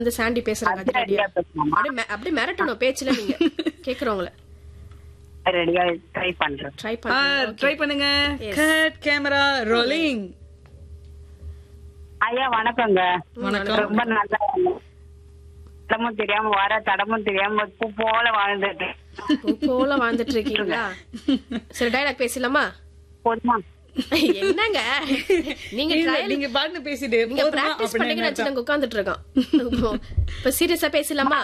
வந்து சாண்டி பேசுறாங்க அது ரெடியா பேசலாமா அப்படியே மெ- அப்படியே மிரட்டணும் பேச்சுல நீங்க கேக்குறவங்கள ரெடியா ட்ரை பண்றேன் ட்ரை பண்ணுங்க ட்ரை பண்ணுங்க Yes. கட் கேமரா ரோலிங் ஐயா வணக்கங்க வணக்கம் ரொம்ப நல்லா தடமும் தெரியாம வர தடமும் தெரியாம பூ போல வாழ்ந்துட்டு பூ போல வாழ்ந்துட்டு இருக்கீங்களா சரி டைலாக் பேசலாமா போதுமா என்னங்க நீங்க இல்ல, trial- நீங்க பாட்டு பேசிட்டு நீங்க போதுமா பிராக்டிஸ் அப்படின்னு பண்ணீங்கன்னு வச்சு நாங்க உட்கார்ந்துட்டு இருக்கோம் இப்போ- இப்ப சீரியஸா பேசலாமா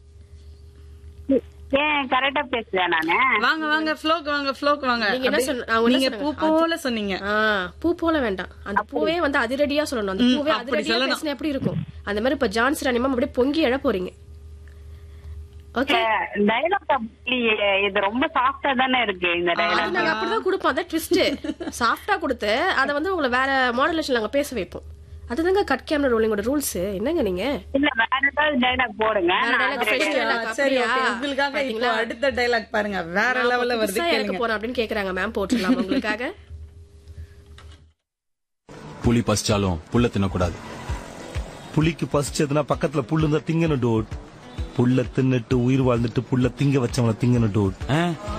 ஏன் கரெக்டா பேசுறேன் நானு வாங்க வாங்க ஃப்ளோக்கு வாங்க ஃப்ளோக்கு வாங்க நீங்க என்ன அப்படியே சொன்ன- அவங்க என்ன நீங்க பூ சொன்னாங்க? போல சொன்னீங்க ஆ, பூ போல வேண்டாம் அந்த பூவே வந்து அதிரடியா சொல்லணும் அந்த ம், பூவே அப்படி அதிரடியா சொல்லணும். பேசினா எப்படி இருக்கும் அந்த மாதிரி இப்ப ஜான்சி ராணி மேம் அப்படியே பொங்கி எழ போறீங்க ஓகே டைலாக் இது ரொம்ப சாஃப்டா தானே இருக்கு இந்த அது டைலாக் நாங்க அப்படிதான் கொடுப்போம் அதான் ட்விஸ்ட் சாஃப்டா கொடுத்து அத வந்து உங்களை வேற மாடுலேஷன் நாங்க பேச வைப்போம் அதுதாங்க கட் கேமரா ரோலிங்கோட ரூல்ஸ் என்னங்க நீங்க இல்ல வேற ஏதாவது டைலாக் போடுங்க வேற நான் dialogue அது ready fresh ஆ- dialogue சரி அப்படியா? okay. உங்களுக்காக இப்போ பாத்தீங்களா? அடுத்த டைலாக் பாருங்க வேற லெவல்ல வருது புதுசா இறக்க கேளுங்க போறேன் அப்படின்னு கேக்குறாங்க மேம் போட்டுடலாம் உங்களுக்காக புலி பசிச்சாலும் புல்ல தின்னக்கூடாது புலிக்கு பசிச்சதுன்னா பக்கத்துல புல்லு இருந்தா திங்கணும் டோட் புல்ல தின்னுட்டு உயிர் வாழ்ந்துட்டு புல்ல திங்க வச்சவன திங்கணும் டோட் ஆ?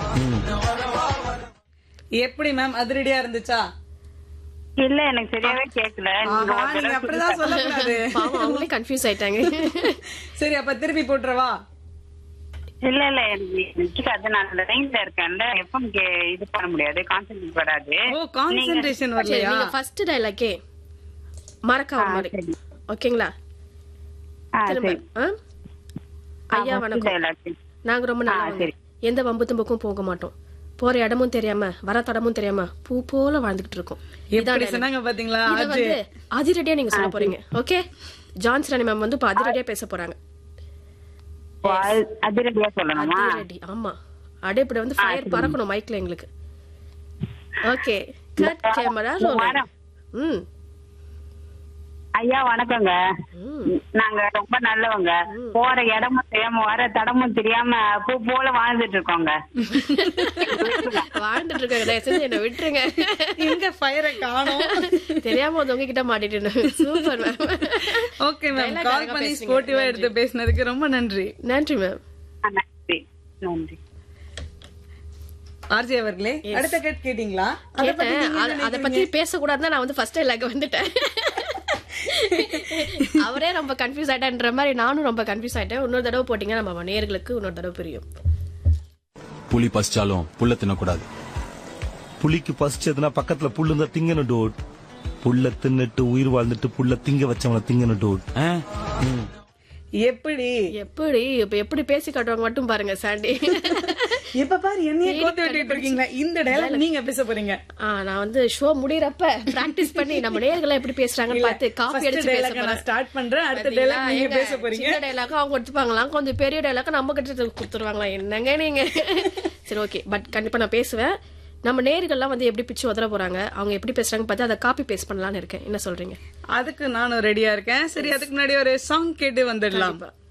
எப்படி மேம் அதிரடியா இருந்துச்சா இல்ல எனக்கு சரியாவே கேக்கல நீங்க ஆஹா, ஒரு நீங்க தடவை அப்படிதான் சொல்லக்கூடாது பாவம் அவங்களே கன்ஃபியூஸ் ஆயிட்டாங்க சரி அப்ப திருப்பி போட்டுறவா இல்ல இல்ல எனக்கு நிக்காது நான் அந்த லைன்ல இருக்கேன்ல எப்ப இது பண்ண முடியாது கான்சென்ட்ரேட் வராது ஓ கான்சென்ட்ரேஷன் சரி வரலையா நீங்க ஃபர்ஸ்ட் டைலாக்கே மறக்காம மாதிரி சரி. ஓகேங்களா ஆ, திரும்ப சரி. ஆ? ஐயா ஆ, first வணக்கம் dialogue. நாங்க ரொம்ப ஆ, நல்லவங்க சரி. எந்த வம்பு தும்புக்கும் போக மாட்டோம் போற இடமும் தெரியாம வர தடமும் தெரியாம பூ போல வாழ்ந்துகிட்டு இருக்கோம் இதான் எப்படி dialogue. சொன்னாங்க பாத்தீங்களா இத அது வந்து அதிரடியா நீங்க சொல்ல போறீங்க ஓகே ஜான்சி ராணி மேம் வந்து இப்ப அதிரடியா பேச போறாங்க ஓ, அது- அதிரடியா சொல்லணுமா அதிரடி ஆமா அப்படியே இப்படி வந்து ஃபயர் பறக்கணும் மைக்ல எங்களுக்கு ஓகே கட் கேமரா வாரம். ம் ஐயா வணக்கங்க நாங்க ரொம்ப நல்லவங்க போற இடமும் தெரியாம வர தடமும் தெரியாம பூ போல வாழ்ந்துட்டு இருக்கோங்க வாழ்ந்துட்டு இருக்காங்க தயவு செஞ்சு என்ன விட்டுருங்க எங்க ஃபயரை காணோம் தெரியாம வந்து உங்ககிட்ட மாட்டிட்டு super ma'am okay ma'am Dialogue கால் அழகா பண்ணி பேசுனீங்க. ஸ்போர்ட்டிவா எடுத்து பேசினதுக்கு ரொம்ப நன்றி நன்றி மேம் ஆ, நன்றி நன்றி ஆர்ஜி அவர்களே அடுத்த கேட் கேட்டீங்களா அத பத்தி கேட்டேன் நீங்க அத- என்ன அத பத்தி பேசக்கூடாதுன்னு நான் வந்து ஃபர்ஸ்ட் டைலாக் வந்துட்டேன் அவரே ரொம்ப கன்ஃபியூஸ் ஆயிட்டேன்ற மாதிரி நானும் ரொம்ப கன்ஃபியூஸ் ஆயிட்டேன் இன்னொரு தடவை போட்டீங்கன்னா நம்ம நேர்களுக்கு இன்னொரு தடவை புரியும் புலி பசிச்சாலும் புல்ல தின்னக்கூடாது புலிக்கு பசிச்சதுன்னா பக்கத்துல புல்லு இருந்தா திங்கணும் டோட் புல்ல தின்னுட்டு உயிர் வாழ்ந்துட்டு புல்ல திங்க வச்சவன திங்கணும் டோட் ஆ? எப்படி எப்படி இப்ப எப்படி பேசி காட்டுவாங்க மட்டும் பாருங்க சாண்டி இப்ப பாரு என்னைய கோத்து விட்டுட்டு இருக்கீங்களா இந்த டைலாக் நீங்க பேச போறீங்க ஆ, நான் வந்து ஷோ முடியறப்ப பிராக்டிஸ் பண்ணி நம்ம நேர்கள் எப்படி பேசுறாங்கன்னு பார்த்து காப்பி ஃபர்ஸ்ட் அடிச்சு பேச டைலாக் நான் போறேன் ஸ்டார்ட் பண்றேன் அடுத்த பாத்தீங்களா? டைலாக் நீங்க ஏங்க, பேச போறீங்க சின்ன டைலாக் அவங்க எடுத்துப்பாங்களாம் கொஞ்சம் பெரிய டைலாக் நம்ம கிட்ட கொடுத்துருவாங்களா என்னங்க நீங்க சரி ஓகே பட் கண்டிப்பா நான் பேசுவேன் நம்ம நேர்கள்லாம் வந்து எப்படி பிச்சு உதற போறாங்க அவங்க எப்படி பேசுறாங்க பார்த்து அதை காப்பி பேஸ்ட் பண்ணலாம்னு இருக்கேன் என்ன சொல்றீங்க அதுக்கு நானும் ரெடியா இருக்கேன் சரி அதுக்கு முன்னாடி ஒரு சாங் கேட்டு வந்துடலாம் கண்டிப்பா.